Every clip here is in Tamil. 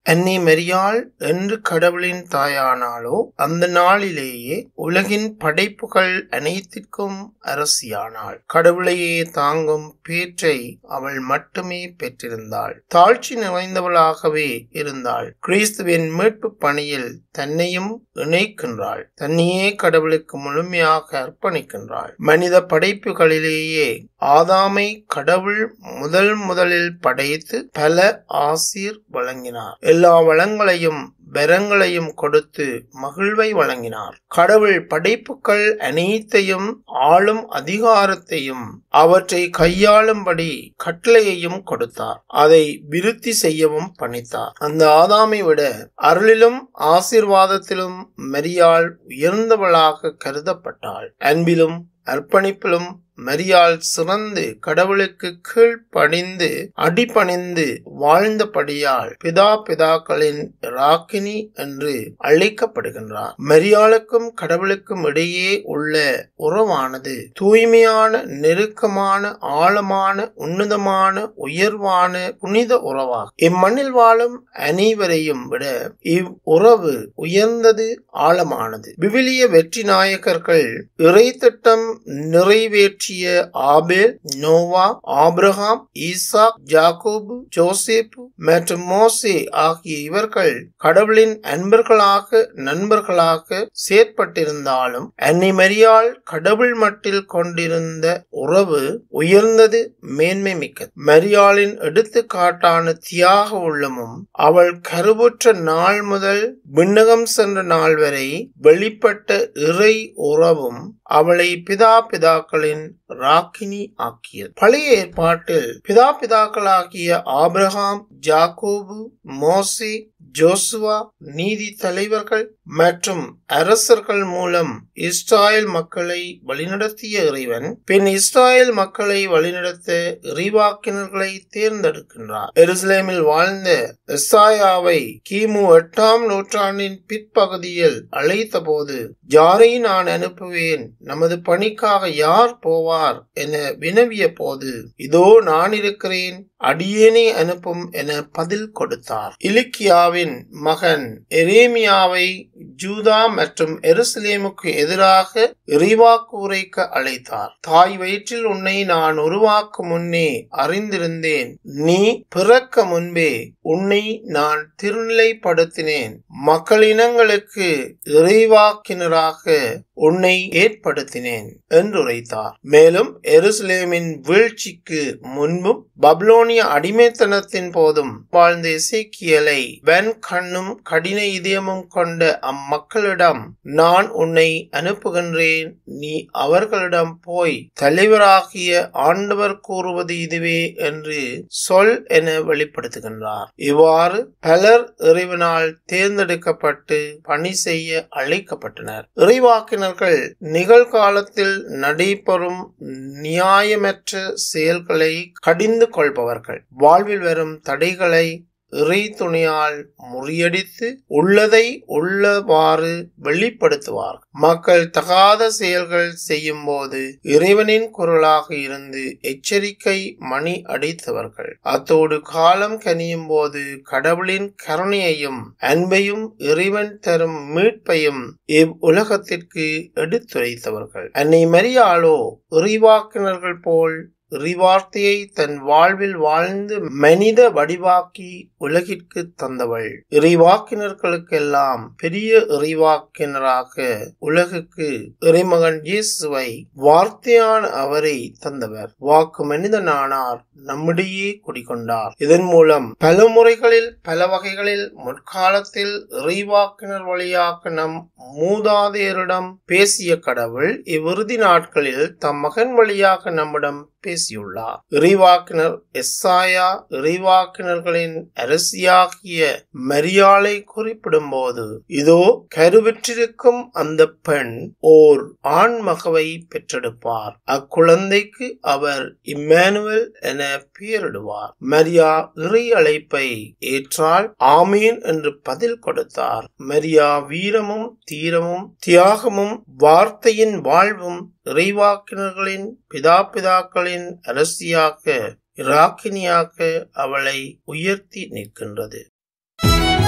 அன்னை மரியாள் என்று கடவுளின் தாயானாலோ அந்த நாளிலேயே உலகின் படைப்புகள் அனைத்திற்கும் அரசியானாள் கடவுளையே தாங்கும் பேற்றை அவள் மட்டுமே பெற்றிருந்தாள் தாழ்ச்சி நிறைந்தவளாகவே இருந்தாள் கிறிஸ்துவின் மீட்பு பணியில் தன்னையும் இணைக்கின்றாள் தன்னையே கடவுளுக்கு முழுமையாக அர்ப்பணிக்கின்றாள் மனித படைப்புகளிலேயே ஆதாமை கடவுள் முதல் முதலில் படைத்து பல ஆசீர் வழங்கினார் எல்லா வளங்களையும் வரங்களையும் கொடுத்து மகிழ்வை வழங்கினார் கடவுள் படைப்புகள் அனைத்தையும் ஆளும் அதிகாரத்தையும் அவற்றை கையாளும்படி கட்டளையையும் கொடுத்தார் அதை விருத்தி செய்யவும் பணித்தார் அந்த ஆதாமை விட அருளிலும் ஆசீர்வாதத்திலும் மரியாள் உயர்ந்தவளாக கருதப்பட்டாள் அன்பிலும் அர்ப்பணிப்பிலும் மரியாள் சிறந்து கடவுளுக்கு கீழ்ப்பணிந்து அடிபணிந்து வாழ்ந்தபடியால் பிதா பிதாக்களின் ராக்கினி என்று அழைக்கப்படுகின்றார் மரியாளுக்கும் கடவுளுக்கும் இடையே உள்ள உறவானது தூய்மையான நெருக்கமான ஆழமான உன்னதமான உயர்வான புனித உறவாகும் இம்மண்ணில் வாழும் அனைவரையும் விட இவ் உறவு உயர்ந்தது ஆழமானது விவிலிய வெற்றி நாயகர்கள் இறை திட்டம் நிறைவேற்றிய Abel Noah Abraham Isaac Jacob Joseph மற்றும் மோசே ஆகிய இவர்கள் கடவுளின் அன்பர்களாக நண்பர்களாக செயற்பட்டிருந்தாலும் அன்னை மரியாள் கடவுள் மட்டில் கொண்டிருந்த உறவு உயர்ந்தது மேன்மை மிக்கது மரியாளின் எடுத்துக்காட்டான தியாக உள்ளமும் அவள் கருவுற்ற நாள் முதல் விண்ணகம் சென்ற நாள் வரை வெளிப்பட்ட இறை உறவும் அவளை பிதா பிதாக்களின் ராக்கினி ஆக்கியது பழைய ஏற்பாட்டில் பிதா பிதாக்களாகிய ஆபிரகாம் ஜாக்கோபு மோசி ஜோசுவா நீதி தலைவர்கள் மற்றும் அரசர்கள் மூலம் இஸ்ராயல் மக்களை வழிநடத்திய இறைவன் பின் இஸ்ராயல் மக்களை வழிநடத்த இறைவாக்கினர்களை தேர்ந்தெடுக்கின்றார் எருசலேமில் வாழ்ந்த எஸ்ஸாயாவை கிமு எட்டாம் நூற்றாண்டின் பிற்பகுதியில் அழைத்த போது யாரை நான் அனுப்புவேன் நமது பணிக்காக யார் போவார் என வினவிய போது இதோ நான் இருக்கிறேன் அடியேனே அனுப்பும் என பதில் கொடுத்தார் இலிக்கியாவின் மகன் எரேமியாவை ஜூதா மற்றும் எருசலேமுக்கு எதிராக இறைவாக்கு உரைக்க அழைத்தார் தாய் வயிற்றில் உன்னை நான் உருவாக்கும் முன்னே அறிந்திருந்தேன் நீ பிறக்க முன்பே உன்னை நான் திருநிலைப்படுத்தினேன் மக்களினங்களுக்கு இறைவாக்கினராக உன்னை ஏற்படுத்தினேன் என்று உரைத்தார் மேலும் எருசலேமின் வீழ்ச்சிக்கு முன்பும் பப்லோனிய அடிமைத்தனத்தின் போதும் வாழ்ந்த இசைக்கியலை வெண் கண்ணும் கடின இதயமும் கொண்ட அம்மக்களிடம் நான் உன்னை அனுப்புகின்றேன் நீ அவர்களிடம் போய் தலைவராகிய ஆண்டவர் கூறுவது இதுவே என்று சொல் என வெளிப்படுத்துகின்றார் இவ்வாறு பலர் இறைவனால் தேர்ந்தெடுக்கப்பட்டு பணி செய்ய அழைக்கப்பட்டனர் இறைவாக்கினர்கள் நிகழ்காலத்தில் நடைபெறும் நியாயமற்ற செயல்களை கடிந்து கொள்பவர்கள் வாழ்வில் வரும் தடைகளை இறை துணையால் முறியடித்து உள்ளதை உள்ளவாறு வெளிப்படுத்துவார் மக்கள் தகாத செயல்கள் செய்யும் போது இறைவனின் குரலாக இருந்து எச்சரிக்கை மணி அடித்தவர்கள் அத்தோடு காலம் கனியும் போது கடவுளின் கருணையையும் அன்பையும் இறைவன் தரும் மீட்பையும் இவ் உலகத்திற்கு எடுத்துரைத்தவர்கள் அன்னை மரியாளோ இறைவாக்கினர்கள் போல் இறைவார்த்தையை தன் வாழ்வில் வாழ்ந்து மனித வடிவாக்கி உலகிற்கு தந்தவள் இறைவாக்கினர்களுக்கெல்லாம் பெரிய இறைவாக்கினராக உலகுக்கு இறைமகன் இயேசுவை வார்த்தையான அவரை தந்தவர் வாக்கு மனிதனானார் நம்மிடையே குடிகொண்டார் இதன் மூலம் பல முறைகளில் பல வகைகளில் முற்காலத்தில் இறைவாக்கினர் வழியாக நம் மூதாதையரிடம் பேசிய கடவுள் இவ்விறுதி நாட்களில் தம் மகன் வழியாக நம்மிடம் பேசியுள்ளார் இறைவாக்கினர் எஸ்ஸாயா இறைவாக்கினர்களின் அரசியாகிய மரியாளை குறிப்பிடும் போது இதோ கருவிற்றிருக்கும் அந்த பெண் ஓர் ஆண் மகவை பெற்றெடுப்பார் அக்குழந்தைக்கு அவர் இம்மானுவல் என பெயரிடுவார் மரியா இறை அழைப்பை ஏற்றால் ஆமீன் என்று பதில் கொடுத்தார் மரியா வீரமும் தீரமும் தியாகமும் வார்த்தையின் வாழ்வும் இறைவாக்கினர்களின் பிதா பிதாக்களின் அரசியாக இராக்கினியாக அவளை உயர்த்தி நிற்கின்றது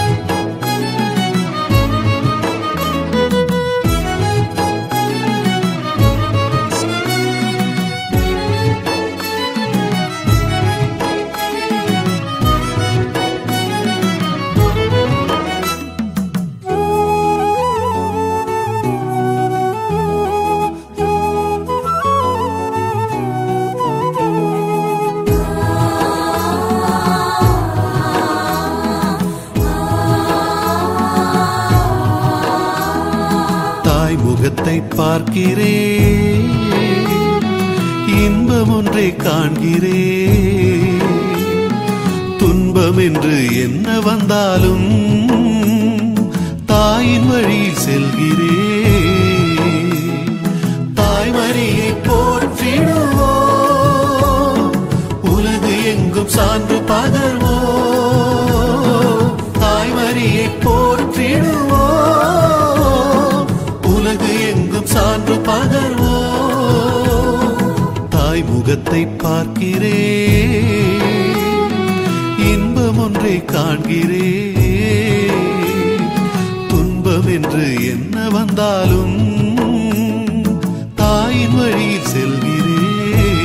முகத்தை பார்க்கிறேன் இன்பம் ஒன்றை காண்கிறேன் துன்பம் என்று என்ன வந்தாலும் தாயின் வழியில் செல்கிறேன் தாய்மறியை போற்றிடுவோம் உலகு எங்கும் சான்று பகர்வோம் தாய்மறியை போற்றிடுவோம் உலகு எங்கும் சான்று பகர்வோம் தாய் முகத்தை பார்க்கிறேன் இன்பம் ஒன்றை காண்கிறேன் துன்பம் என்று என்ன வந்தாலும் தாயின் வழியில் செல்கிறேன்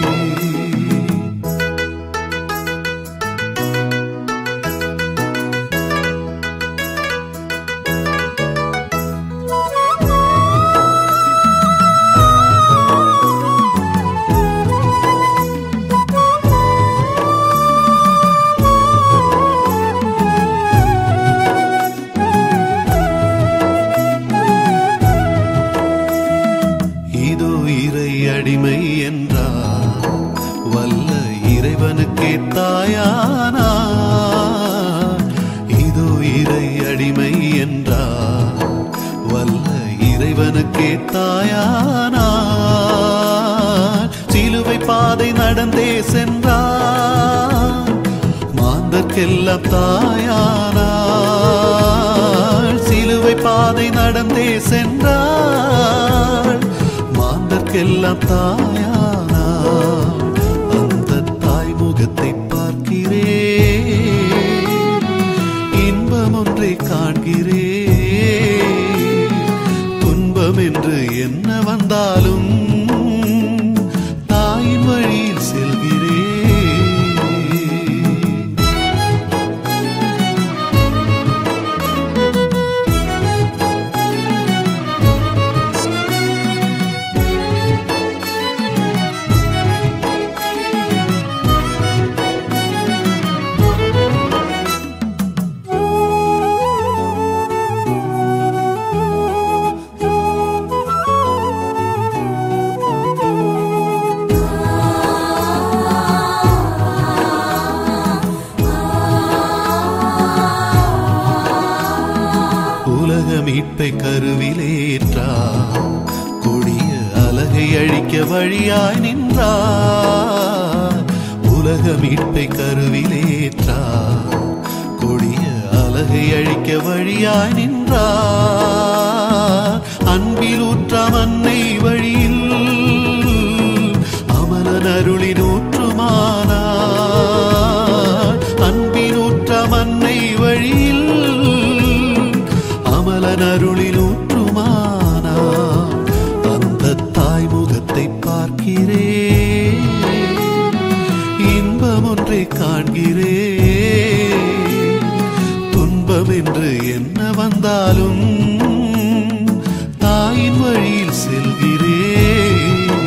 இதோ இறை அடிமை என்றார் வல்ல இறைவனுக்கே தாயானா இதோ இறை அடிமை என்றார் வல்ல இறைவனுக்கே தாயானா சிலுவை பாதை நடந்தே சென்றார் மாந்தர்க்கெல்லாம் தாயானாள் சிலுவை பாதை நடந்தே சென்றாள் மாந்தர்க்கெல்லாம் தாயானாள் அந்த தாய் முகத்தை பார்க்கிறேன் இன்பம் ஒன்றை காண்கிறேன் துன்பம் என்று என்ன வந்தாலும் தாயின் வழியில் செல்கிறேன் உலக மீட்பை கருவிலேற்றார் கொடிய அலகை அழிக்க வழியாய் நின்றார் உலக மீட்பை கருவிலேற்றார் கொடிய அலகை அழிக்க வழியாய் நின்றார் அன்பில் ஊற்றாம் அன்னை வழியில் அமலன் அருளின் ஊற்றுமானார் அன்பின் ஊற்றாம் அன்னை வழியில் அமலன் அருளில் ஊற்றுமானா அந்த தாய் முகத்தை பார்க்கிறேன் இன்பம் ஒன்றை காண்கிறேன் துன்பம் என்று என்ன வந்தாலும் தாயின் வழியில் செல்கிறேன்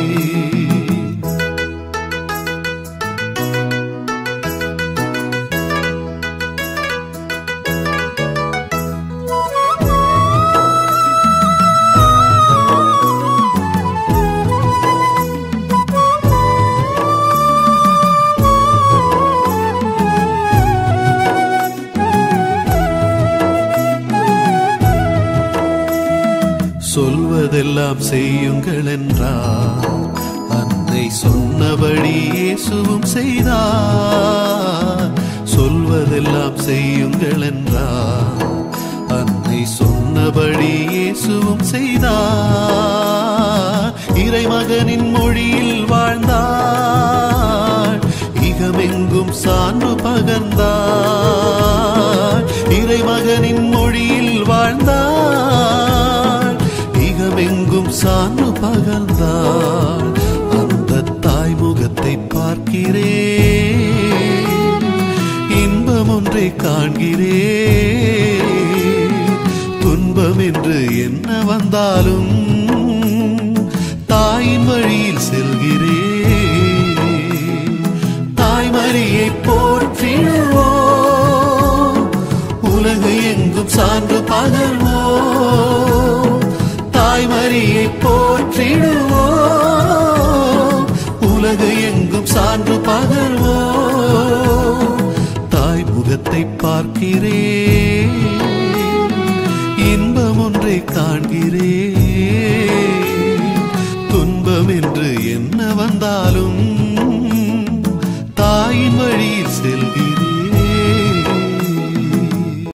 சொல்வதெல்லாம் செய்யுங்கள் என்றார் அன்னை சொன்னபடி இயேசுவும் செய்தார் சொல்வதெல்லாம் செய்யுங்கள் என்றார் அன்னை சொன்னபடி இயேசுவும் செய்தார் இறைமகனின் மொழியில் வாழ்ந்தார் இகமெங்கும் சான்று பகர்ந்தார் இறைமகனின் மொழியில் வாழ்ந்தார் இகமெங்கும் சான்று பகர்ந்தார் அந்த தாய் முகத்தை பார்க்கிறேன் இன்பம் ஒன்றை காண்கிறேன் துன்பம் என்று என்ன வந்தாலும் தாயின் வழியில் செல்கிறேன் தாய்மறியை போற்றிடுவோம் உலகு எங்கும் சான்று பகர்வோம் தாய்மறி போற்றிடுவோம் உலகு எங்கும் சான்று பகர்வோம் தாய் முகத்தை பார்க்கிறேன் இன்பம் ஒன்றை காண்கிறேன் துன்பம் என்று என்ன வந்தாலும் தாயின் வழியில் செல்கிறேன்